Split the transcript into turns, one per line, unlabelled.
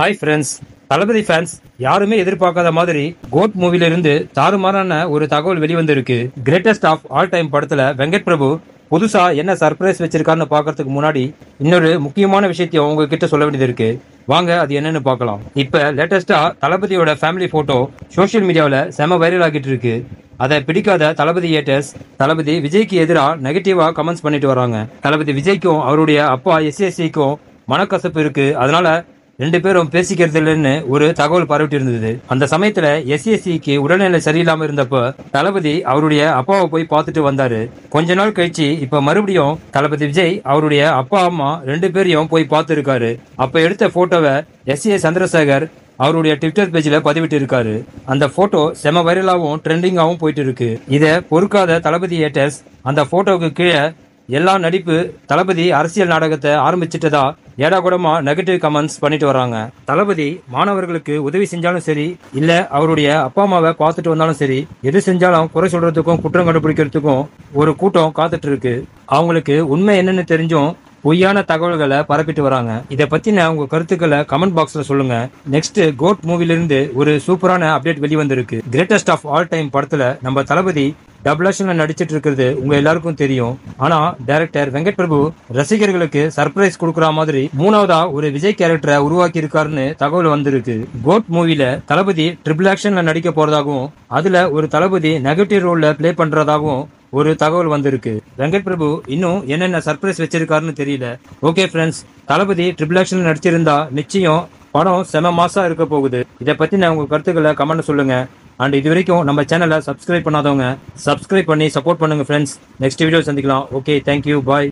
hi friends தளபதி fans யாருமே எதிர்பார்க்காத மாதிரி கோட் மூவில இருந்து தாறுமாறான ஒரு தகவல் வெளிவந்திருக்கு கிரேட்டஸ்ட் ஆஃப் ஆல் டைம் படத்துல வெங்கட் பிரபு புதுசா என்ன சர்ப்ரைஸ் வச்சிருக்காருன்னு பார்க்கறதுக்கு முன்னாடி இன்னொரு முக்கியமான விஷயத்தையும் உங்ககிட்ட சொல்ல வேண்டியது இருக்கு வாங்க அது என்னன்னு பார்க்கலாம் இப்ப லேட்டஸ்டா தளபதியோட ஃபேமிலி போட்டோ சோஷியல் மீடியாவில் செம வைரல் ஆகிட்டு இருக்கு அதை பிடிக்காத தளபதி ஏட்டர்ஸ் தளபதி விஜய்க்கு எதிராக நெகட்டிவா கமெண்ட்ஸ் பண்ணிட்டு வராங்க தளபதி விஜய்க்கும் அவருடைய அப்பா எஸ்எஸ்சிக்கும் மனக்கசப்பு இருக்கு அதனால ரெண்டு பேரும் பேசிக்கிறது இல்லைன்னு ஒரு தகவல் பரவிட்டு இருந்தது அந்த சமயத்துல எஸ்எஸ்சிக்கு உடல்நிலை சரியில்லாம இருந்தப்ப தளபதி அவருடைய அப்பாவை போய் பார்த்துட்டு வந்தாரு கொஞ்ச நாள் கழிச்சு இப்ப மறுபடியும் தளபதி விஜய் அவருடைய அப்பா அம்மா ரெண்டு பேரையும் போய் பார்த்துருக்காரு அப்ப எடுத்த போட்டோவை எஸ் ஏ சந்திரசேகர் அவருடைய ட்விட்டர் பேஜ்ல பதிவிட்டு இருக்காரு அந்த போட்டோ செம வைரலாவும் ட்ரெண்டிங்காவும் போயிட்டு இருக்கு இத பொறுக்காத தளபதி ஏட்டர்ஸ் அந்த போட்டோவுக்கு கீழே எல்லா நடிப்பு தளபதி அரசியல் நாடகத்தை ஆரம்பிச்சிட்டதா ஏடா கூடமா நெகட்டிவ் கமெண்ட்ஸ் பண்ணிட்டு வராங்க தளபதி மாணவர்களுக்கு உதவி செஞ்சாலும் சரி இல்ல அவருடைய அப்பா அம்மாவை பார்த்துட்டு வந்தாலும் சரி எது செஞ்சாலும் குறை சொல்றதுக்கும் குற்றம் கண்டுபிடிக்கிறதுக்கும் ஒரு கூட்டம் காத்துட்டு இருக்கு அவங்களுக்கு உண்மை என்னன்னு தெரிஞ்சும் பொய்யான தகவல்களை பரப்பிட்டு வராங்க இதை பத்தின உங்க கருத்துக்களை கமெண்ட் பாக்ஸ்ல சொல்லுங்க நெக்ஸ்ட் கோட் மூவில இருந்து ஒரு சூப்பரான அப்டேட் வெளிவந்திருக்கு கிரேட்டஸ்ட் ஆஃப் ஆல் டைம் படத்துல நம்ம தளபதி டபுள் ஆக்ஷன்ல நடிச்சிட்டு இருக்கிறது உங்க எல்லாருக்கும் தெரியும் ஆனா டைரக்டர் வெங்கட் பிரபு ரசிகர்களுக்கு சர்ப்ரைஸ் கொடுக்குற மாதிரி மூணாவதா ஒரு விஜய் கேரக்டரை உருவாக்கி இருக்காருன்னு தகவல் வந்திருக்கு கோட் மூவில தளபதி ட்ரிபிள் ஆக்ஷன்ல நடிக்க போறதாகவும் அதுல ஒரு தளபதி நெகட்டிவ் ரோல்ல ப்ளே பண்றதாகவும் ஒரு தகவல் வந்திருக்கு வெங்கட் பிரபு இன்னும் என்னென்ன சர்ப்ரைஸ் வச்சிருக்காருன்னு தெரியல ஓகே ஃப்ரெண்ட்ஸ் தளபதி ட்ரிபிள் ஆக்ஷன்ல நடிச்சிருந்தா நிச்சயம் படம் செம மாசா இருக்க போகுது இதை பத்தி நான் உங்க கருத்துக்களை கமெண்ட் சொல்லுங்க அண்ட் இது வரைக்கும் நம்ம சேனலை சப்ஸ்கிரைப் பண்ணாதவங்க சப்ஸ்கிரைப் பண்ணி சப்போர்ட் பண்ணுங்க ஃப்ரெண்ட்ஸ் நெக்ஸ்ட் வீடியோ சந்திக்கலாம் ஓகே தேங்க்யூ பாய்